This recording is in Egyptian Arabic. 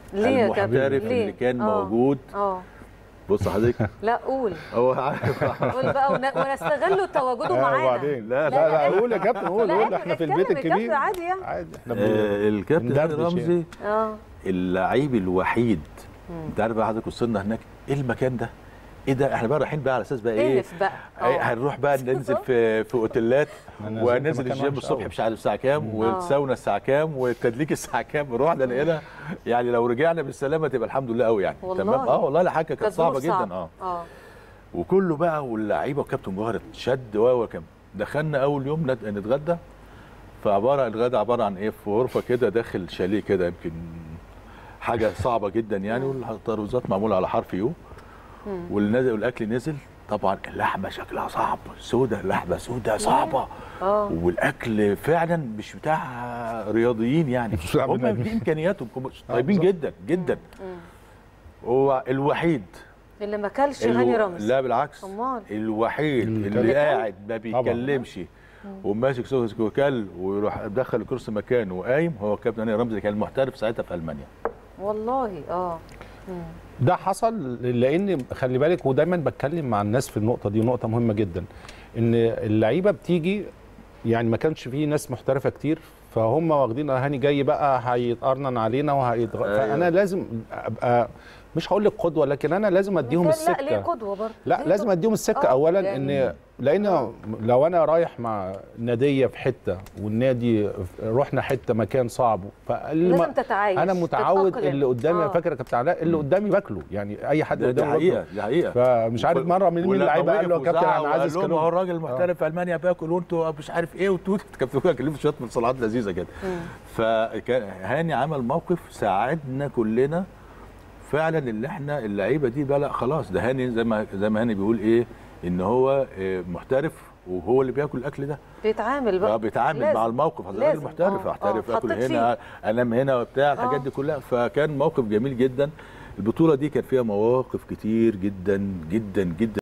ليه يا كابتن المحترف ليه؟ اللي كان آه. موجود اه بص حضرتك لا قول هو عارف قول بقى ون- ونستغل تواجده آه، معانا وبعدين لا، لا لا، لا قول يا كابتن قول لا، قول اتكلم، احنا في اتكلم البيت يا كابتن، الكبير عادي يعني. عادي احنا بن- آه، الكابتن هاني بندردش رمزي اه اللعيب الوحيد انت عارف بقى حضرتك وصلنا هناك ايه المكان ده؟ ايه ده احنا بقى رايحين بقى على اساس بقى ايه؟ الف بقى إيه، آه. هنروح بقى ننزل في في اوتيلات أنا نزلت وننزل مكان الجيم وحش الصبح أوي. مش عارف الساعه كام والساونا الساعه كام والتدليك الساعه كام رحنا لقينا يعني لو رجعنا بالسلامه تبقى الحمد لله قوي يعني والله. تمام اه والله الحاجه كانت كانت صعبه ظروف جدا صعبة. اه اه وكله بقى واللعيبه وكابتن جوهر شد و كم دخلنا اول يوم نت- نتغدى فعباره الغدا عباره عن ايه في غرفه كده داخل شاليه كده يمكن حاجه صعبه جدا يعني والترابيزات معموله على حرف يو والنازل والاكل نزل طبعا اللحمه شكلها صعب سودة اللحمه سودة صعبه اه والاكل فعلا مش بتاع رياضيين يعني مش بتاع هم بني آدمين. في امكانياتهم هم طيبين بالظبط. جدا جدا هو الوحيد اللي ما كلش الو- هاني رمزي لا بالعكس امال الوحيد اللي اللي كان- قاعد ما بيتكلمش وماسك سوس وكل ويروح مدخل الكرسي مكانه وقايم هو كابتن هاني رمزي كان محترف ساعتها في المانيا والله اه ده حصل لان خلي بالك ودايما بتكلم مع الناس في النقطه دي نقطه مهمه جدا ان اللعيبه بتيجي يعني ما كانش فيه ناس محترفه كتير فهم واخدين هاني جاي بقى هيتقرنن علينا وهيتغ... أيوة. فانا لازم ابقى مش هقول لك قدوه لكن انا لازم اديهم لا السكه ليه قدوه برضه لا ليه لازم قدوة؟ اديهم السكه آه، اولا يعني- ان لان لو انا رايح مع ناديه في حته والنادي رحنا حته مكان صعب فاللي لازم تتعايش انا متعود تتأقلم. اللي قدامي آه. آه. فاكر يا كابتن علاء اللي قدامي باكله يعني اي حد ده دي قدامي حقيقه باكله دي حقيقه فمش عارف مره من مين ولما اللعيبه قال له يا وقف كابتن وزعق انا عايز وقال لهم هو اسكالون الراجل المحترف في المانيا باكل وانتوا مش عارف ايه وتوت كابتن كوكا كلمه شويه من صلاحات لذيذه كده فكان هاني عمل موقف ساعدنا كلنا فعلا اللي احنا اللعيبه دي بقى لا خلاص ده هاني زي ما زي ما هاني بيقول ايه ان هو آه، محترف وهو اللي بياكل الاكل ده بيتعامل بقى بقى بيتعامل لازم. مع الموقف هذا لازم. راجل محترف آه، احترف آه، اكل حطيت هنا انام هنا وبتاع الحاجات آه. دي كلها فكان موقف جميل جدا البطوله دي كان فيها مواقف كتير جدا جدا جدا